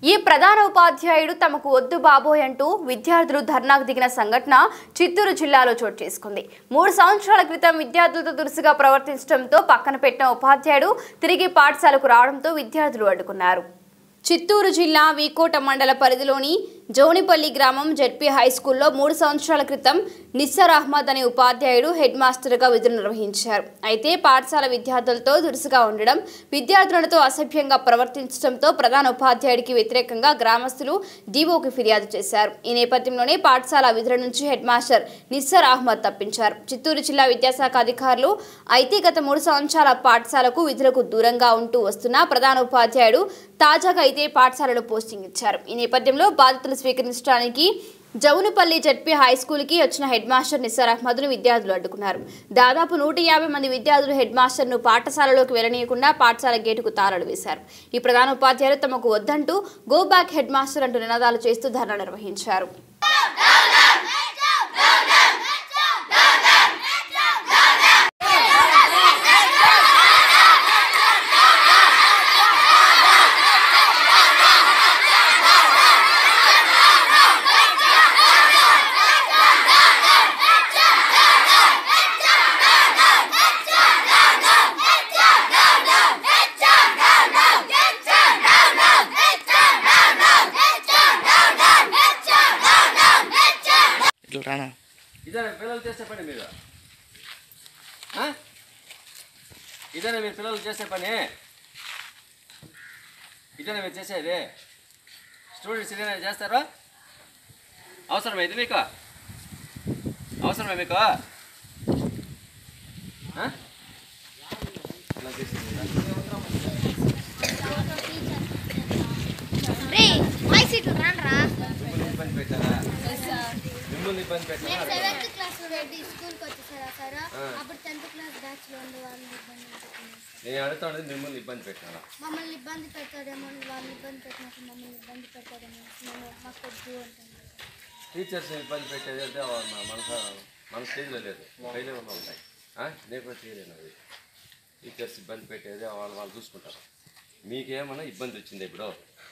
ఈ ప్రధాన ఉపాధ్యాయుడు తమకు వద్దు బాబోయ్ అంటూ విద్యార్థులు ధర్నాకు దిగిన సంఘటన చిత్తూరు జిల్లాలో చోటు చేసుకుంది మూడు సంవత్సరాల క్రితం విద్యార్థులతో దురుసుగా ప్రవర్తించడంతో పక్కన పెట్టిన ఉపాధ్యాయుడు తిరిగి పాఠశాలకు రావడంతో విద్యార్థులు అడ్డుకున్నారు చిత్తూరు జిల్లా వీకోట మండల పరిధిలోని జౌనిపల్లి గ్రామం జెడ్పీ హై స్కూల్లో మూడు సంవత్సరాల క్రితం నిస్సర్ అహ్మద్ అనే ఉపాధ్యాయుడు హెడ్ మాస్టర్గా విధులు నిర్వహించారు అయితే పాఠశాల విద్యార్థులతో దురుసుగా ఉండడం విద్యార్థులతో అసభ్యంగా ప్రవర్తించడంతో ప్రధాన ఉపాధ్యాయుడికి వ్యతిరేకంగా గ్రామస్తులు డీఓకి ఫిర్యాదు చేశారు ఈ నేపథ్యంలోనే పాఠశాల విధుల నుంచి హెడ్ మాస్టర్ నిస్సర్ అహ్మద్ తప్పించారు చిత్తూరు జిల్లా విద్యాశాఖ అధికారులు అయితే గత మూడు సంవత్సరాల పాఠశాలకు విధులకు దూరంగా ఉంటూ వస్తున్న ప్రధాన ఉపాధ్యాయుడు తాజాగా అయితే పాఠశాలలో పోస్టింగ్ ఇచ్చారు ఈ నేపథ్యంలో బాధితులు స్వీకరించడానికి జౌనుపల్లి జడ్పీ హై స్కూల్కి వచ్చిన హెడ్ మాస్టర్ నిస్సార్ అహ్మద్ను విద్యార్థులు అడ్డుకున్నారు దాదాపు నూట యాభై మంది విద్యార్థులు హెడ్ మాస్టర్ను పాఠశాలలోకి వెళ్ళనీయకుండా పాఠశాల గేటుకు తాళాలు వేశారు ఈ ప్రధాన ఉపాధ్యాయులు తమకు వద్దంటూ గో బ్యాక్ హెడ్ మాస్టర్ అంటూ నినాదాలు చేస్తూ ధర్నా నిర్వహించారు ఇట్లా రానా ఇదేనా పిల్లలు చేసే పని మీరు ఆ? ఇదేనా మీరు పిల్లలు చేసే పని ఇదేనా మీరు చేసేది స్టూడెంట్స్ ఇదేనా చేస్తారా అవసరమే ఇది మీకు అవసరమే మీకు ఆ? ఇలా చేసేది. రే మై సీట్లు రానరా మిమ్మల్ని ఇబ్బంది పెట్టారా మిమ్మల్ని ఇబ్బంది పెట్టారా నేను సెవెంత్ క్లాస్ రెడ్డి స్కూల్కి వచ్చేసారా సార్ అప్పుడు టెన్త్ క్లాస్ బ్యాచ్ లో ఉండే వాళ్ళని ఇబ్బంది పెడుతున్నారు నేను అడుగుతా ఉండేది మిమ్మల్ని ఇబ్బంది పెట్టారా మమ్మల్ని ఇబ్బంది పెడతాడేమో అని వాళ్ళని ఇబ్బంది పెట్టినట్టు మమ్మల్ని ఇబ్బంది పెడతాడేమో నేను మాకు వద్దు అంటాను టీచర్స్ ఇబ్బంది పెట్టేది అంటే మన మనసు మన స్టేజ్లో లేదు పైలే ఉన్న ఉంటాయి ఆ? నేను కూడా చేయలేను అది టీచర్స్ ఇబ్బంది పెట్టేది వాళ్ళు వాళ్ళు చూసుకుంటారు మీకేమైనా ఇబ్బంది వచ్చింది ఇప్పుడు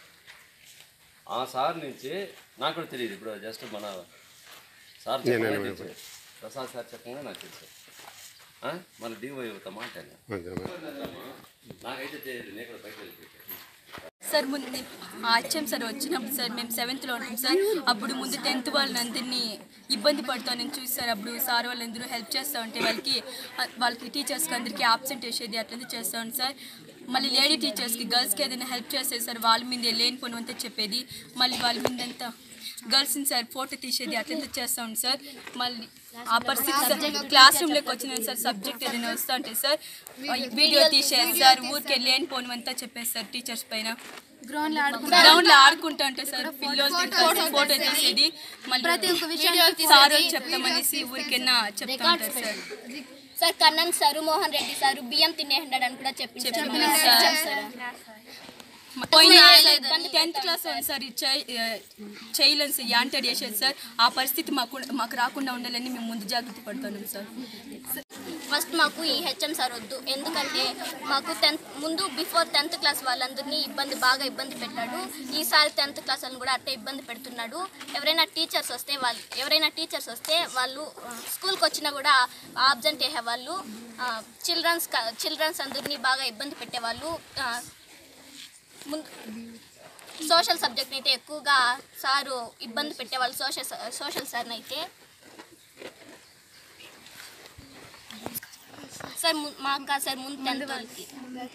ఆ సార్ నుంచి నాకు కూడా తెలియదు ఇప్పుడు జస్ట్ మన సార్ చెప్పగానే తెలుసు ప్రసాద్ సార్ చెప్పగా నాకు తెలుసు ఆ? మన డిఓ మాట్లాడినా నాకైతే తెలియదు నేను కూడా బయట వెళ్ళిపోయాను సార్ ముందు హెచ్ఎం సార్ వచ్చినప్పుడు సార్ మేము సెవెంత్లో ఉంటాం సార్ అప్పుడు ముందు టెన్త్ వాళ్ళని అందరినీ ఇబ్బంది పడుతానని చూసి సార్ అప్పుడు సార్ వాళ్ళందరూ హెల్ప్ చేస్తూ ఉంటే వాళ్ళకి వాళ్ళకి టీచర్స్కి అందరికీ ఆబ్సెంట్ వేసేది అట్లంతా చేస్తూ ఉంటాం సార్ మళ్ళీ లేడీ టీచర్స్కి గర్ల్స్కి ఏదైనా హెల్ప్ చేస్తే సార్ వాళ్ళ మీద లేని పని అంతా చెప్పేది మళ్ళీ వాళ్ళ మీద అంతా గర్ల్స్ని సార్ ఫోటో తీసేది అట్లంతా చేస్తూ ఉంటాం సార్ మళ్ళీ ఆ పరిస్థితి క్లాస్ రూమ్లోకి వచ్చిన సార్ సబ్జెక్ట్ ఏదైనా వస్తూ ఉంటే సార్ వీడియో తీసేది సార్ ఊరికే లేని పోను అంతా చెప్పేది సార్ టీచర్స్ పైన గ్రౌండ్ లో ఆడుకుంటా ఉంటే సార్ పిల్లలు ఫోటో తీసేది మళ్ళీ సార్ వాళ్ళు చెప్తామనేసి ఊరికైనా చెప్తా ఉంటారు sir sir Kannan sir Mohan Reddy sir బియ్యం తినేహండ్రెడ్ అని కూడా చెప్పింది సార్ చెప్పిన మనకి సార్. HM sir. పోయిన టెన్త్ క్లాస్ సార్ చేయలేను సార్ యాంటెడ్ చేసేది సార్ ఆ పరిస్థితి మాకు మాకు రాకుండా ఉండాలని మేము ముందు జాగ్రత్త పడుతున్నాం సార్ ఫస్ట్ మాకు ఈ హెచ్ఎం సార్ వద్దు ఎందుకంటే మాకు టెన్త్ ముందు బిఫోర్ టెన్త్ క్లాస్ వాళ్ళందరినీ ఇబ్బంది బాగా ఇబ్బంది పెట్టాడు ఈసారి టెన్త్ క్లాస్ వాళ్ళని కూడా అట్టే ఇబ్బంది పెడుతున్నాడు ఎవరైనా టీచర్స్ వస్తే వాళ్ళు ఎవరైనా టీచర్స్ వస్తే వాళ్ళు ఆ, స్కూల్కి వచ్చినా కూడా ఆబ్జెంట్ అయ్యేవాళ్ళు చిల్డ్రన్స్ చిల్డ్రన్స్ అందరినీ బాగా ఇబ్బంది పెట్టేవాళ్ళు ఆ, ముందు సోషల్ సబ్జెక్ట్ అయితే ఎక్కువగా సారు ఇబ్బంది పెట్టేవాళ్ళు సోషల్ సోషల్ సార్ని అయితే సార్ ము- మాకు కాదు సార్ ముందు టెన్త్ వాళ్ళకి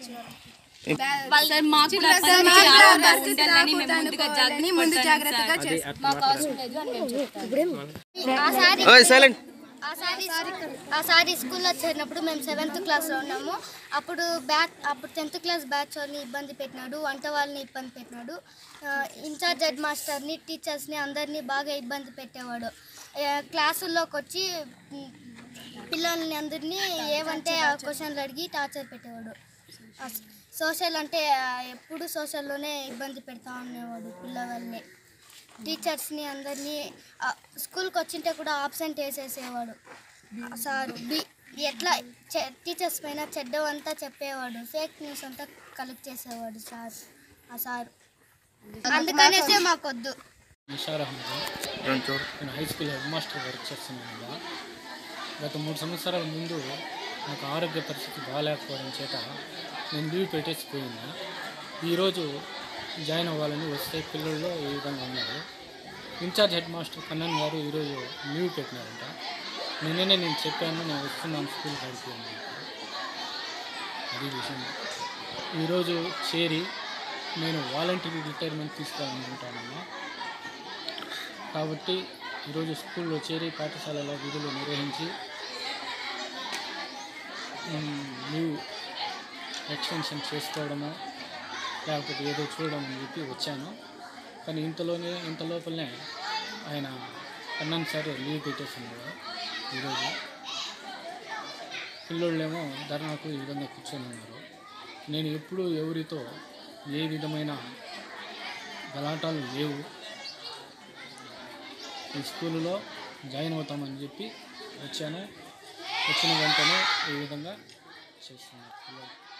సార్ మాకు కూడా ఆ పరిస్థితి రాకుండా ఉండాలని మేము ముందుగా జాగ్రత్త పడతాం సార్. మాకు అవసరం లేదు అని మేము చెప్తాం ఆ సారి ఓయ్ సైలెంట్ ఆ సారి ఆ సారి స్కూల్లో చేరినప్పుడు మేము సెవెంత్ క్లాస్లో ఉన్నాము అప్పుడు బ్యాచ్ అప్పుడు టెన్త్ క్లాస్ బ్యాచ్ వాళ్ళని ఇబ్బంది పెట్టినాడు వంట వాళ్ళని ఇబ్బంది పెట్టినాడు ఆ, ఇన్ఛార్జ్ హెడ్ మాస్టర్ని టీచర్స్ని అందరినీ బాగా ఇబ్బంది పెట్టేవాడు ఆ, క్లాసుల్లోకి వచ్చి ఉమ్, పిల్లల్ని అందరినీ ఏమంటే ఆ క్వశ్చన్లు అడిగి టార్చర్ పెట్టేవాడు ఆ స- సోషల్ అంటే ఆ, ఎప్పుడు సోషల్లోనే ఇబ్బంది పెడతా ఉండేవాడు పిల్లవాళ్ళని టీచర్స్ని అందరినీ ఆ, స్కూల్కి వచ్చింటే కూడా ఆబ్సెంట్ వేసేసేవాడు ఆ సార్ బి ఎట్లా చె- టీచర్స్ పైన చెడ్డవంతా చెప్పేవాడు ఫేక్ న్యూస్ అంతా కలెక్ట్ చేసేవాడు సార్ ఆ సార్ అందుకనేసే మాకొద్దు నిషార్ అహ్మద్ రెండు చూడు నేను high school head master work చేస్తున్నాను కదా గత మూడు సంవత్సరాల ముందు నాకు ఆరోగ్య పరిస్థితి బాగాలేకపోవడం చేత నేను లీవ్ పెట్టేసి పోయినా ఈరోజు జాయిన్ అవ్వాలని వస్తే పిల్లల్లో ఈ విధంగా ఉన్నారు ఇన్ఛార్జ్ హెడ్ మాస్టర్ కన్నన్ గారు ఈరోజు లీవ్ పెట్టినారంట నిన్ననే నేను చెప్పాను నేను వస్తున్నాను స్కూల్ కాడికి అని చెప్పి. అది విషయం ఈరోజు చేరి నేను వాలంటీర్ రిటైర్మెంట్ తీసుకోవాలనుకుంటానమ్మా కాబట్టి ఈరోజు స్కూల్లో చేరి పాఠశాలలో విధులు నిర్వహించి మ్, లీవ్ ఎక్స్టెన్షన్ చేసుకోవడము లేకపోతే ఏదో చూడడం అని చెప్పి వచ్చాను కానీ ఇంతలోనే ఇంత లోపలనే ఆయన అన్నం సార్ లీవ్ పెట్టేస్తున్నారు ఈరోజు పిల్లోళ్ళేమో ధర్నాకు ఈ విధంగా కూర్చొని ఉన్నారు నేను ఎప్పుడూ ఎవరితో ఏ విధమైన గలాటాలు లేవు ఈ స్కూల్లో జాయిన్ అవుతామని చెప్పి వచ్చాను వచ్చిన వెంటనే ఈ విధంగా చేస్తున్నాను పిల్లలు